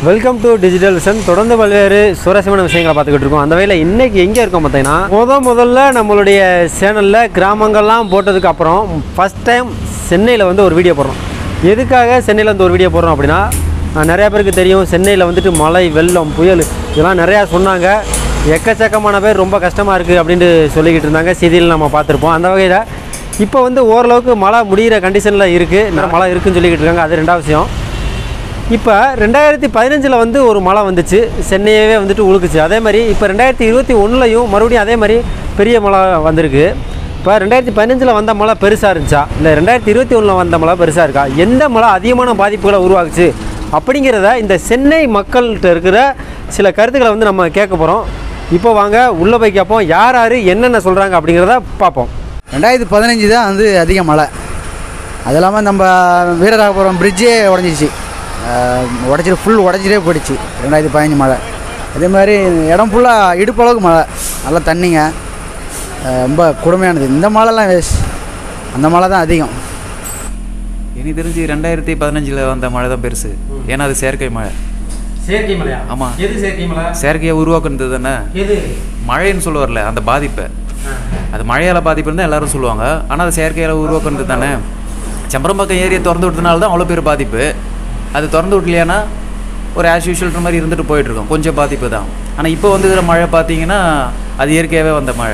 Welcome to digital vision தொடர்ந்து பல்வேறு சுவாரஸ்யமான விஷயங்களை பார்த்துக்கிட்டு இருக்கோம் அந்த வகையில் இன்னைக்கு எங்கே இருக்கோம் பார்த்தீங்கன்னா முத முதல்ல நம்மளுடைய சேனலில் கிராமங்கள்லாம் போட்டதுக்கு அப்புறம் ஃபஸ்ட் டைம் சென்னையில் வந்து ஒரு வீடியோ போடுறோம் எதுக்காக சென்னையில் வந்து ஒரு வீடியோ போடுறோம் அப்படின்னா அஹ், நிறைய பேருக்கு தெரியும் சென்னையில் வந்துட்டு மழை வெள்ளம் புயல் இதெல்லாம் நிறையா சொன்னாங்க எக்கச்சக்கமான பேர் ரொம்ப கஷ்டமாக இருக்குது அப்படின்ட்டு சொல்லிக்கிட்டு இருந்தாங்க செய்தியில் நம்ம பார்த்துருப்போம் அந்த வகையில் இப்போ வந்து ஓரளவுக்கு மழை முடிகிற கண்டிஷனில் இருக்குது மழை இருக்குன்னு சொல்லிக்கிட்டு இருக்காங்க அது ரெண்டாவது விஷயம் இப்போ ரெண்டாயிரத்தி பதினஞ்சில் வந்து ஒரு மழை வந்துச்சு சென்னையவே வந்துட்டு உழுக்குச்சு அதே மாதிரி இப்போ ரெண்டாயிரத்தி இருபத்தி ஒன்றுலையும் மறுபடியும் அதே மாதிரி பெரிய மழை வந்திருக்கு இப்போ ரெண்டாயிரத்தி பதினஞ்சில் வந்த மழை பெருசாக இருந்துச்சா இல்லை ரெண்டாயிரத்தி இருபத்தி ஒன்றில் வந்த மழை பெருசாக இருக்கா எந்த மழை அதிகமான பாதிப்புகளை உருவாக்குச்சு அப்படிங்கிறத இந்த சென்னை மக்கள்கிட்ட இருக்கிற சில கருத்துக்களை வந்து நம்ம கேட்க போகிறோம் இப்போ வாங்க உள்ளே போய் கேட்போம் யார் யார் என்னென்ன சொல்கிறாங்க அப்படிங்கிறத பார்ப்போம் ரெண்டாயிரத்தி பதினஞ்சு தான் வந்து அதிக மழை அது இல்லாமல் நம்ம வீரராகபுரம் பிரிட்ஜே உடஞ்சிச்சு உடச்சிட்டு ஃபுல் உடச்சிட்டே போயிடுச்சு ரெண்டாயிரத்தி பதினஞ்சு மழை அதே மாதிரி இடம் ஃபுல்லாக இடுப்பளவுக்கு மழை நல்லா தண்ணிங்க அஹ் ரொம்ப கொடுமையானது இந்த மழைலாம் வேஸ்ட் அந்த மழை தான் அதிகம் எனக்கு தெரிஞ்சு ரெண்டாயிரத்தி பதினஞ்சில் வந்த மழை தான் பெருசு ஏன்னா அது செயற்கை மழை செயற்கை மழையா ஆமா. எது செயற்கை மழை செயற்கையை உருவாக்குனது தானே எது மழைன்னு சொல்ல வரல அந்த பாதிப்பை அது மழையால் பாதிப்பு இருந்தால் எல்லாரும் சொல்லுவாங்க ஆனால் அது செயற்கையால் உருவாக்குனது தானே செம்பரம்பாக்கம் ஏரியை திறந்து விட்டதுனால தான் அவ்வளோ பேர் பாதிப்பு அது திறந்து விட்டலையானா ஒரு ஆஸ் யூஷுவல்ன்ற மாதிரி இருந்துட்டு போயிட்டுருக்கோம் கொஞ்சம் பாதிப்பு தான் ஆனால் இப்போ வந்துக்கிற மழை பார்த்தீங்கன்னா அது இயற்கையாகவே வந்த மழை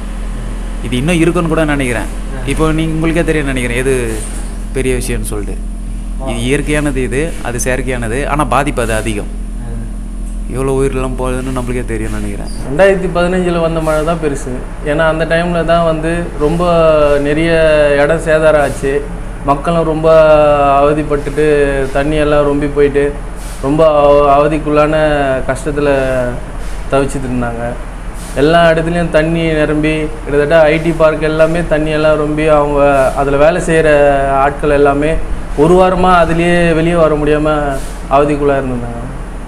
இது இன்னும் இருக்குன்னு கூட நினைக்கிறேன் இப்போ நீங்கள் உங்களுக்கே தெரியும் நினைக்கிறேன் எது பெரிய விஷயம்னு சொல்லிட்டு இது இயற்கையானது இது அது செயற்கையானது ஆனால் பாதிப்பு அது அதிகம் எவ்வளோ உயிரெல்லாம் போகுதுன்னு நம்மளுக்கே தெரியும் நினைக்கிறேன் ரெண்டாயிரத்தி பதினஞ்சில் வந்த மழை தான் பெருசு ஏன்னா அந்த டைமில் தான் வந்து ரொம்ப நிறைய இடம் சேதாரம் ஆச்சு மக்களும் ரொம்ப அவதிப்பட்டுட்டு தண்ணி எல்லாம் ரொம்பி போயிட்டு ரொம்ப அவ- அவதிக்குள்ளான கஷ்டத்தில் தவிச்சிட்டு இருந்தாங்க எல்லா இடத்துலையும் தண்ணி நிரம்பி கிட்டத்தட்ட ஐடி பார்க் எல்லாமே தண்ணி எல்லாம் ரொம்பி அவங்க அதில் வேலை செய்கிற ஆட்கள் எல்லாமே ஒரு வாரமாக அதுலேயே வெளியே வர முடியாமல் அவதிக்குள்ளாக இருந்திருந்தாங்க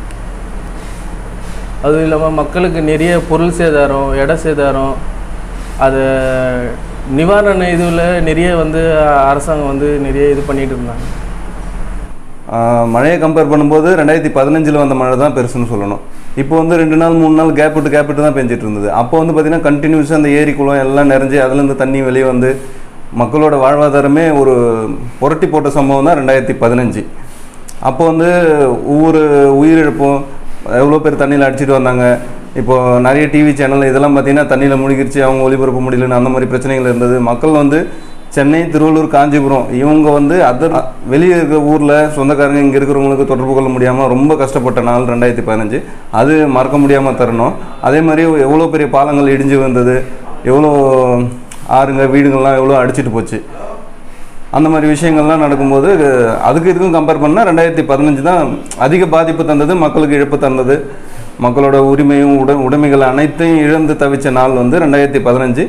அதுவும் இல்லாமல் மக்களுக்கு நிறைய பொருள் சேதாரம் இட சேதாரம் அது நிவாரண இதுவில் நிறைய வந்து அரசாங்கம் வந்து நிறைய இது பண்ணிட்டு இருந்தாங்க ஆஹ் மழையை கம்பேர் பண்ணும்போது ரெண்டாயிரத்தி பதினஞ்சில் வந்த மழை தான் பெருசுன்னு சொல்லணும் இப்போ வந்து ரெண்டு நாள் மூணு நாள் கேப் விட்டு கேப் விட்டு தான் பெஞ்சிட்டு இருந்தது அப்போ வந்து பார்த்திங்கன்னா கண்டினியூஸாக அந்த ஏரி குளம் எல்லாம் நிறைஞ்சு அதுலேருந்து தண்ணி வெளியே வந்து மக்களோட வாழ்வாதாரமே ஒரு புரட்டி போட்ட சம்பவம் தான் ரெண்டாயிரத்தி பதினஞ்சு அப்போ வந்து ஒவ்வொரு உயிரிழப்பும் எவ்வளோ பேர் தண்ணியில் அடிச்சிட்டு வந்தாங்க இப்போ நிறைய டிவி சேனல் இதெல்லாம் பார்த்தீங்கன்னா தண்ணியில் முழுகிருச்சு அவங்க ஒளிபரப்ப முடியலன்னு அந்த மாதிரி பிரச்சனைகள் இருந்தது மக்கள் வந்து சென்னை திருவள்ளூர் காஞ்சிபுரம் இவங்க வந்து அதர் வெளியே இருக்கிற ஊரில் சொந்தக்காரங்க இங்கே இருக்கிறவங்களுக்கு தொடர்பு கொள்ள முடியாமல் ரொம்ப கஷ்டப்பட்ட நாள் ரெண்டாயிரத்தி பதினஞ்சு அது மறக்க முடியாமல் தரணும் அதே மாதிரி எவ்வளோ பெரிய பாலங்கள் இடிஞ்சு வந்தது எவ்வளோ ஆறுங்க வீடுங்கள்லாம் எவ்வளோ அடிச்சிட்டு போச்சு அந்த மாதிரி விஷயங்கள்லாம் நடக்கும்போது அதுக்கு இதுக்கும் கம்பேர் பண்ணால் ரெண்டாயிரத்தி பதினஞ்சு தான் அதிக பாதிப்பு தந்தது மக்களுக்கு இழப்பு தந்தது மக்களோட உரிமையும் உட உடைமைகள் அனைத்தையும் இழந்து தவிச்ச நாள் வந்து ரெண்டாயிரத்தி பதினஞ்சு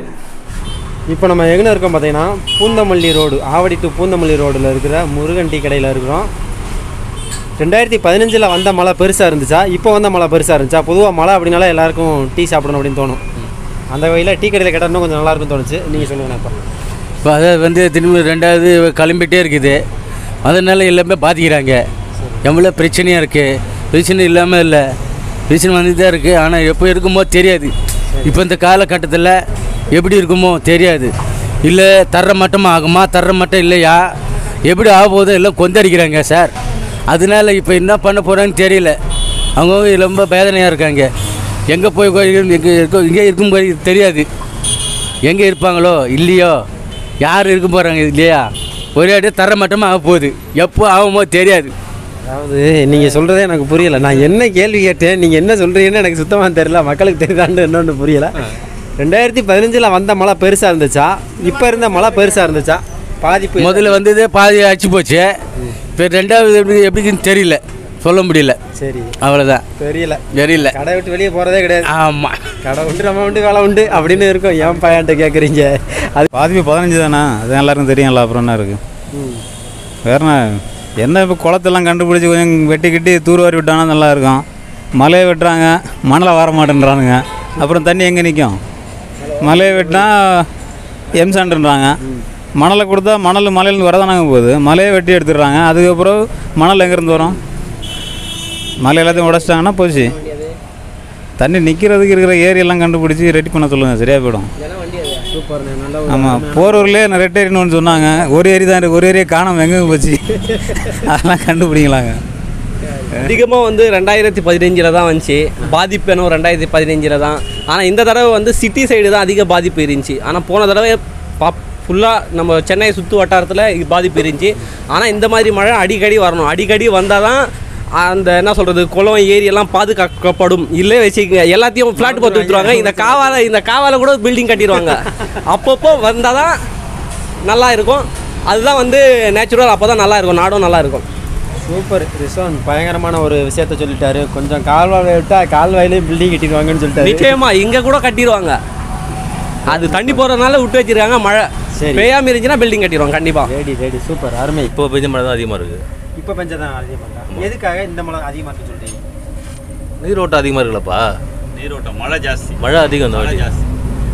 இப்போ நம்ம எங்கே இருக்கோம் பார்த்தீங்கன்னா பூந்தமல்லி ரோடு ஆவடி டு பூந்தமல்லி ரோடில் இருக்கிற முருகன் டீ கடையில் இருக்கிறோம் ரெண்டாயிரத்தி பதினஞ்சில் வந்த மழை பெருசாக இருந்துச்சா இப்போ வந்த மழை பெருசாக இருந்துச்சா பொதுவாக மழை அப்படின்னாலே எல்லாருக்கும் டீ சாப்பிடணும் அப்படின்னு தோணும் அந்த வகையில் டீ கடையில் கேட்டால் இன்னும் கொஞ்சம் நல்லா இருக்கும்னு தோணுச்சு நீங்கள் சொல்லுங்கள் இப்போ இப்போ அதை வந்து திரும்ப ரெண்டாவது கிளம்பிட்டே இருக்குது அதனால எல்லாமே பாதிக்கிறாங்க எவ்வளோ பிரச்சனையாக இருக்குது பிரச்சனை இல்லாமல் இல்லை பிரச்சனை வந்துட்டு தான் இருக்குது ஆனால் எப்போ இருக்குமோ தெரியாது இப்போ இந்த காலகட்டத்தில் எப்படி இருக்குமோ தெரியாது இல்லை தர்ற மட்டமாக ஆகுமா தர்ற மட்டம் இல்லையா எப்படி ஆக போதோ எல்லாம் கொந்தடிக்கிறாங்க சார் அதனால இப்போ என்ன பண்ண போகிறாங்கன்னு தெரியல அவங்கவுங்க ரொம்ப வேதனையாக இருக்காங்க எங்கே போய் எங்கே இருக்கோ இங்கே இருக்கும் போது தெரியாது எங்கே இருப்பாங்களோ இல்லையோ யார் இருக்க போகிறாங்க இல்லையா ஒரே அடி தர மட்டமாக ஆக போகுது எப்போ ஆகுமோ தெரியாது அதாவது நீங்கள் சொல்கிறதே எனக்கு புரியலை நான் என்ன கேள்வி கேட்டேன் நீங்கள் என்ன சொல்கிறீங்கன்னு எனக்கு சுத்தமாக தெரியல மக்களுக்கு தெரியுதான்னு இன்னொன்று புரியலை ரெண்டாயிரத்தி பதினஞ்சில் வந்த மழை பெருசாக இருந்துச்சா இப்போ இருந்த மழை பெருசாக இருந்துச்சா பாதிப்பு முதல்ல வந்ததே பாதி அடிச்சு போச்சு இப்போ ரெண்டாவது எப்படி எப்படின்னு தெரியல சொல்ல முடியல சரி அவ்வளோதான் தெரியல தெரியல கடை விட்டு வெளியே போகிறதே கிடையாது ஆமாம் கடை உண்டு நம்ம உண்டு வேலை உண்டு அப்படின்னு இருக்கும் ஏன் பையன்ட்ட கேட்குறீங்க அது பாதிப்பு பதினஞ்சு தானே அது எல்லாருக்கும் தெரியும்ல அப்புறம் என்ன இருக்குது வேற என்ன என்ன இப்போ குளத்தெல்லாம் கண்டுபிடிச்சி கொஞ்சம் வெட்டி கிட்டி தூர்வாரி விட்டானா நல்லா இருக்கும் மலையை வெட்டுறாங்க மணலை வர மாட்டேன்றானுங்க அப்புறம் தண்ணி எங்கே நிற்கும் மலையை வெட்டினா எம்சாண்டுன்றாங்க மணலை கொடுத்தா மணல் மலையிலேருந்து வரதானாங்க போகுது மலையை வெட்டி எடுத்துடுறாங்க அதுக்கப்புறம் மணல் எங்கேருந்து வரும் மலை எல்லாத்தையும் உடச்சிட்டாங்கன்னா போச்சு தண்ணி நிற்கிறதுக்கு இருக்கிற ஏரியெல்லாம் கண்டுபிடிச்சி ரெடி பண்ண சொல்லுங்கள் சரியாக போயிடும் சூப்பர் நல்ல ஆமாம் போரூர்லேயே நான் ரெட் ஏரின்னு ஒன்று சொன்னாங்க ஒரு ஏரி தான் இருக்கு. ஒரு ஏரியா காணாம எங்கே போச்சு அதெல்லாம் கண்டுபிடிக்கலாங்க அதிகமாக வந்து ரெண்டாயிரத்தி பதினஞ்சில் தான் வந்துச்சு பாதிப்பு என்ன ரெண்டாயிரத்தி பதினஞ்சில் தான் ஆனால் இந்த தடவை வந்து சிட்டி சைடு தான் அதிக பாதிப்பு இருந்துச்சு ஆனால் போன தடவை பா ஃபுல்லாக நம்ம சென்னை சுற்று வட்டாரத்தில் இது பாதிப்பு இருந்துச்சு ஆனால் இந்த மாதிரி மழை அடிக்கடி வரணும் அடிக்கடி வந்தால் தான் அந்த என்ன சொல்கிறது குளம் ஏரி எல்லாம் பாதுகாக்கப்படும் இல்லை வச்சுக்கோங்க எல்லாத்தையும் ஃப்ளாட் போட்டு விட்டுருவாங்க இந்த காவால இந்த காவால கூட பில்டிங் கட்டிடுவாங்க அப்பப்போ வந்தால் தான் நல்லா இருக்கும் அதுதான் வந்து நேச்சுரல் அப்போ தான் நல்லா இருக்கும் நாடும் நல்லா இருக்கும் சூப்பர் ரிஸ்வான் பயங்கரமான ஒரு விஷயத்த சொல்லிட்டாரு கொஞ்சம் கால்வாய் விட்டா கால்வாயிலே பில்டிங் கட்டிடுவாங்கன்னு சொல்லிட்டாரு நிச்சயமா இங்க கூட கட்டிடுவாங்க அது தண்ணி போறதுனால விட்டு வச்சிருக்காங்க மழை சரி. பெய்யாம இருந்துச்சுன்னா பில்டிங் கட்டிடுவாங்க கண்டிப்பா ரெடி ரெடி சூப்பர் அருமை இப்போ பெய்த மழை தான் அதிகமாக இருக்குது இப்போ பஞ்சதான் அதிகமாக எதுக்காக இந்த மழை அதிகமாக இருக்கு சொல்றீங்க நீரோட்டம் அதிகமாக இருக்குல்லப்பா நீரோட்டம் மழை ஜாஸ்தி மழை அதிகம் இந்த மழை வாட்டி ஜாஸ்தி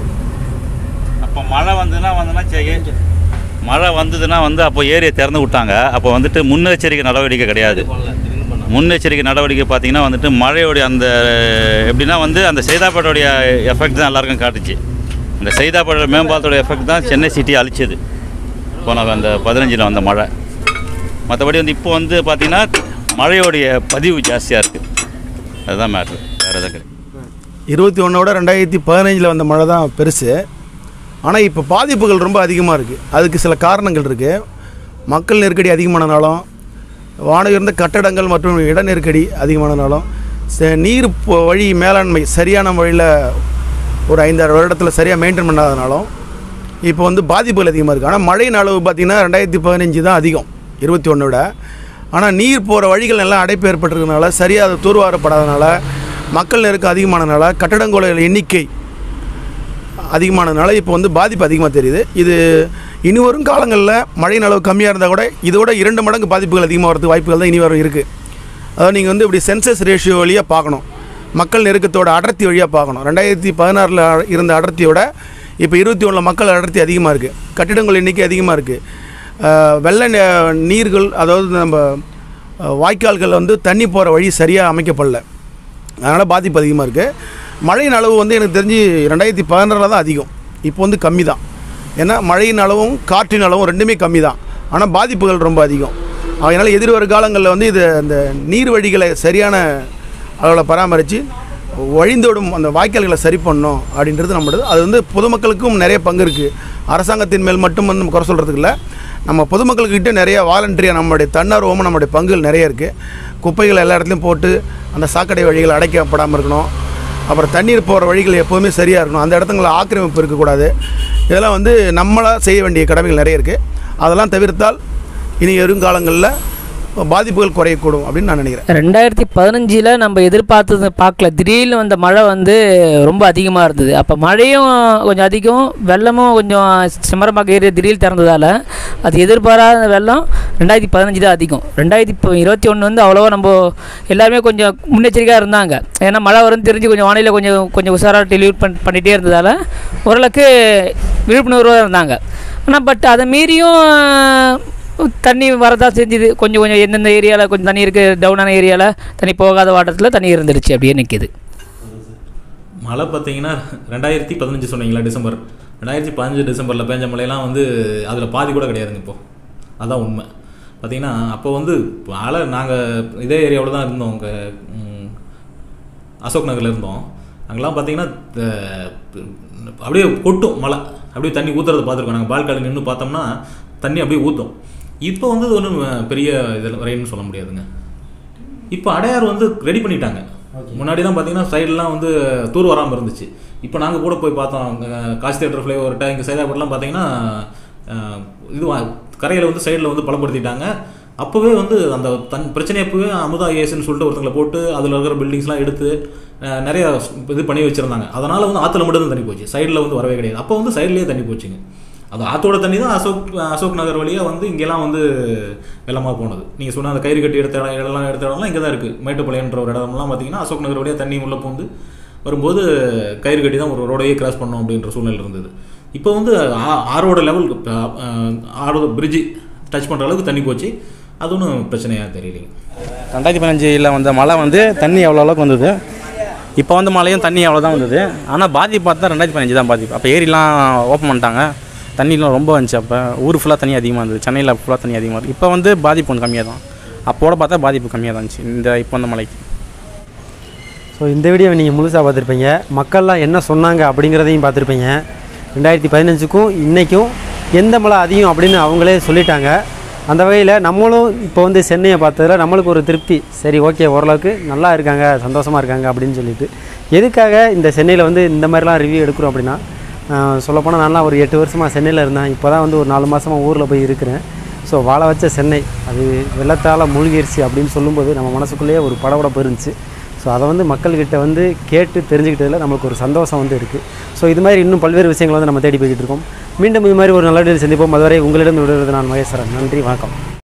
அப்போ மழை வந்ததுன்னா வந்ததுன்னா சரி மழை வந்ததுன்னா வந்து அப்போ ஏரியை திறந்து விட்டாங்க அப்போ வந்துட்டு முன்னெச்சரிக்கை நடவடிக்கை கிடையாது முன்னெச்சரிக்கை நடவடிக்கை பார்த்தீங்கன்னா வந்துட்டு மழையோடைய அந்த எப்படின்னா வந்து அந்த சைதாப்பேட்டோடைய எஃபெக்ட் தான் எல்லாருக்கும் காட்டுச்சு அந்த சைதாப்பேட்டோட மேம்பாலத்தோட எஃபெக்ட் தான் சென்னை சிட்டியை அழிச்சது போன அந்த பதினஞ்சில் வந்த மழை மற்றபடி வந்து இப்போ வந்து பார்த்திங்கன்னா மழையோடைய பதிவு ஜாஸ்தியாக இருக்குது அதுதான் மேட்ரு வேறு எதுவும் கிடையாது இருபத்தி ஒன்றோட ரெண்டாயிரத்தி பதினஞ்சில் வந்த மழை தான் பெருசு ஆனால் இப்போ பாதிப்புகள் ரொம்ப அதிகமாக இருக்குது அதுக்கு சில காரணங்கள் இருக்குது மக்கள் நெருக்கடி அதிகமானனாலும் வானவிருந்த கட்டடங்கள் மற்றும் இட நெருக்கடி அதிகமானனாலும் ச- நீர் போ- வழி மேலாண்மை சரியான வழியில் ஒரு ஐந்தாறு வருடத்தில் சரியாக மெயின்டைன் பண்ணாதனாலும் இப்போ வந்து பாதிப்புகள் அதிகமாக இருக்குது ஆனால் மழையின் அளவு பார்த்திங்கன்னா ரெண்டாயிரத்தி பதினஞ்சு தான் அதிகம் இருபத்தி ஒன்றை விட ஆனால் நீர் போகிற வழிகள் எல்லாம் அடைப்பு ஏற்பட்டிருக்கனால சரியாக அது தூர்வாரப்படாதனால மக்கள் நெருக்கம் அதிகமானனால கட்டடங்களோட எண்ணிக்கை அதிகமானதுனால இப்போ வந்து பாதிப்பு அதிகமாக தெரியுது இது இனி வரும் காலங்களில் மழையின் அளவு கம்மியாக இருந்தால் கூட இதோட இரண்டு மடங்கு பாதிப்புகள் அதிகமாக வரதுக்கு வாய்ப்புகள் தான் இனி வரும் இருக்குது அதாவது நீங்கள் வந்து இப்படி சென்சஸ் ரேஷியோ வழியாக பார்க்கணும் மக்கள் நெருக்கத்தோட அடர்த்தி வழியாக பார்க்கணும் ரெண்டாயிரத்தி பதினாறில் இருந்த அடர்த்தியோட இப்போ இருபத்தி ஒன்றில் மக்கள் அடர்த்தி அதிகமாக இருக்குது கட்டிடங்கள் எண்ணிக்கை அதிகமாக இருக்குது வெள்ள நே- நீர்கள் அதாவது நம்ம அஹ், வாய்க்கால்கள் வந்து தண்ணி போகிற வழி சரியாக அமைக்கப்படல அதனால் பாதிப்பு அதிகமாக இருக்குது மழையின் அளவு வந்து எனக்கு தெரிஞ்சு ரெண்டாயிரத்தி பதினாறில் தான் அதிகம் இப்போ வந்து கம்மி தான் ஏன்னா மழையின் அளவும் காற்றின் அளவும் ரெண்டுமே கம்மி தான் ஆனால் பாதிப்புகள் ரொம்ப அதிகம் அதனால் எதிர்வரும் காலங்களில் வந்து இது அந்த நீர் வழிகளை சரியான அளவில் பராமரித்து வழிந்தோடும் அந்த வாய்க்கால்களை சரி பண்ணணும் அப்படின்றது நம்மளது அது வந்து பொதுமக்களுக்கும் நிறைய பங்கு இருக்குது அரசாங்கத்தின் மேல் மட்டும் வந்து நம்ம குறை சொல்கிறதுக்கு இல்லை நம்ம பொதுமக்கள்கிட்ட நிறைய வாலண்டரியாக நம்மளுடைய தன்னார்வமாக நம்மளுடைய பங்குகள் நிறைய இருக்குது குப்பைகள் எல்லா இடத்துலையும் போட்டு அந்த சாக்கடை வழிகள் அடைக்கப்படாமல் இருக்கணும் அப்புறம் தண்ணீர் போகிற வழிகள் எப்போவுமே சரியாக இருக்கணும் அந்த இடத்துங்கள ஆக்கிரமிப்பு இருக்கக்கூடாது இதெல்லாம் வந்து நம்மளாக செய்ய வேண்டிய கடமைகள் நிறைய இருக்குது அதெல்லாம் தவிர்த்தால் இனி வருங்காலங்களில் பாதிப்புகள் குறையக்கூடும் அப்படின்னு நான் நினைக்கிறேன் ரெண்டாயிரத்தி பதினஞ்சில் நம்ம எதிர்பார்த்தது பார்க்கல திடீர்னு வந்த மழை வந்து ரொம்ப அதிகமாக இருந்தது அப்போ மழையும் கொஞ்சம் அதிகம் வெள்ளமும் கொஞ்சம் சிம்மரமாக ஏரியா திடீர் திறந்ததால் அது எதிர்பாராத வெள்ளம் ரெண்டாயிரத்தி பதினஞ்சு தான் அதிகம் ரெண்டாயிரத்தி இப்போ இருபத்தி ஒன்று வந்து அவ்வளோவா நம்ம எல்லாருமே கொஞ்சம் முன்னெச்சரிக்கையாக இருந்தாங்க ஏன்னா மழை வரும்னு தெரிஞ்சு கொஞ்சம் வானிலை கொஞ்சம் கொஞ்சம் உஷாராக டெலிவரி பண் பண்ணிகிட்டே இருந்ததால் ஓரளவுக்கு விழிப்புணர்வாக இருந்தாங்க ஆனால் பட் அதை மீறியும் தண்ணி வரதா செஞ்சுது கொஞ்சம் கொஞ்சம் எந்தெந்த ஏரியாவில் கொஞ்சம் தண்ணி இருக்குது டவுனான ஏரியாவில் தண்ணி போகாத வாட்டத்தில் தண்ணி இருந்துருச்சு அப்படியே நிற்கிது மழை பார்த்தீங்கன்னா ரெண்டாயிரத்தி பதினஞ்சு சொன்னீங்களா டிசம்பர் ரெண்டாயிரத்தி பதினஞ்சு டிசம்பரில் பேஞ்ச மழையெல்லாம் வந்து அதில் பாதி கூட கிடையாதுங்க இப்போ அதான் உண்மை பார்த்தீங்கன்னா அப்போ வந்து மழை நாங்கள் இதே ஏரியாவில் தான் இருந்தோம் அங்கே அசோக் நகரில் இருந்தோம் அங்கெல்லாம் பார்த்தீங்கன்னா அஹ், அப்படியே கொட்டும் மழை அப்படியே தண்ணி ஊற்றுறத பார்த்துருக்கோம் நாங்கள் பால்காலில் நின்று பார்த்தோம்னா தண்ணி அப்படியே ஊற்றும் இப்போ வந்து இது ஒன்றும் பெரிய இதில் ரெயின்னு சொல்ல முடியாதுங்க இப்போ அடையார் வந்து ரெடி பண்ணிட்டாங்க முன்னாடி தான் பார்த்தீங்கன்னா சைடெலாம் வந்து தூர் வராமல் இருந்துச்சு இப்போ நாங்கள் கூட போய் பார்த்தோம் அங்க காசி தேட்டர் ஃப்ளைஓவர்கிட்ட இங்கே சைதாப்பேட்டெலாம் பார்த்தீங்கன்னா அஹ், இது கரையில் வந்து சைடில் வந்து பலப்படுத்திட்டாங்க அப்போவே வந்து அந்த தன் பிரச்சனை அப்போவே அமுதா ஏசுன்னு சொல்லிட்டு ஒருத்தங்களை போட்டு அதில் இருக்கிற பில்டிங்ஸ்லாம் எடுத்து அஹ், நிறைய இது பண்ணி வச்சுருந்தாங்க அதனால் வந்து ஆற்றுல மட்டும் தான் தண்ணி போச்சு சைடில் வந்து வரவே கிடையாது அப்போ வந்து சைட்லேயே தண்ணி போச்சுங்க அது ஆற்றோட தண்ணி தான் அசோக் அசோக் நகர் வழியாக வந்து இங்கெல்லாம் வந்து வெள்ளமாக போனது நீங்கள் சொன்ன அந்த கயிறு கட்டி எடுத்த இடம் இடம்லாம் எடுத்த இடம்லாம் இங்கே தான் இருக்குது மேட்டுப்பாளையன்ற ஒரு இடம்லாம் பார்த்தீங்கன்னா அசோக் நகர் வழியாக தண்ணி உள்ளே பூந்து வரும்போது கயிறு கட்டி தான் ஒரு ரோடையே கிராஸ் பண்ணோம் அப்படின்ற சூழ்நிலை இருந்தது இப்போ வந்து ஆ- ஆறோட லெவல் ஆறோட பிரிட்ஜு டச் பண்ணுற அளவுக்கு தண்ணி போச்சு அது ஒன்றும் பிரச்சனையாக தெரியலைங்க ரெண்டாயிரத்தி பதினஞ்சில் வந்த மழை வந்து தண்ணி எவ்வளோ அளவுக்கு வந்தது இப்போ வந்து மழையும் தண்ணி அவ்வளோ தான் வந்தது ஆனால் பாதிப்பு பார்த்தா ரெண்டாயிரத்தி பதினஞ்சு தான் பாதிப்பு அப்போ ஏரிலாம் ஓப்பன் பண்ணிட்டாங்க தண்ணிலாம் ரொம்ப வந்துச்சு அப்போ ஊர் ஃபுல்லாக தண்ணி அதிகமாக இருந்தது சென்னையில் ஃபுல்லாக தண்ணி அதிகமாக இருக்குது இப்போ வந்து பாதிப்பு கொஞ்சம் கம்மியாக தான் அப்போட பார்த்தா பாதிப்பு கம்மியாக தான் இருந்துச்சு இந்த இப்போ வந்த மழைக்கு ஸோ இந்த வீடியோவை நீங்கள் முழுசாக பார்த்துருப்பீங்க மக்கள்லாம் என்ன சொன்னாங்க அப்படிங்கிறதையும் பார்த்துருப்பீங்க ரெண்டாயிரத்தி பதினஞ்சுக்கும் இன்றைக்கும் எந்த மழை அதிகம் அப்படின்னு அவங்களே சொல்லிட்டாங்க அந்த வகையில் நம்மளும் இப்போ வந்து சென்னையை பார்த்ததில் நம்மளுக்கு ஒரு திருப்தி சரி ஓகே ஓரளவுக்கு நல்லா இருக்காங்க சந்தோஷமாக இருக்காங்க அப்படின்னு சொல்லிட்டு எதுக்காக இந்த சென்னையில் வந்து இந்த மாதிரிலாம் ரிவ்யூ எடுக்கிறோம் அப்படின்னா ஆஹ் சொல்லப்போனால் நான்லாம் ஒரு எட்டு வருஷமாக சென்னையில் இருந்தேன் இப்போ தான் வந்து ஒரு நாலு மாதமாக ஊரில் போய் இருக்கிறேன் ஸோ வாழ வச்ச சென்னை அது வெள்ளத்தால் மூழ்கிருச்சு அப்படின்னு சொல்லும்போது நம்ம மனசுக்குள்ளேயே ஒரு படபடப்பு இருந்துச்சு ஸோ அதை வந்து மக்கள்கிட்ட வந்து கேட்டு தெரிஞ்சுக்கிட்டதில் நம்மளுக்கு ஒரு சந்தோஷம் வந்து இருக்குது ஸோ இது மாதிரி இன்னும் பல்வேறு விஷயங்களை வந்து நம்ம தேடி போய்கிட்டு இருக்கோம் மீண்டும் இது மாதிரி ஒரு நல்ல வீடியோவில் சந்திப்போம் அதுவரை உங்களிடம் விடுவது நான் மகேஸ்வரன் நன்றி வணக்கம்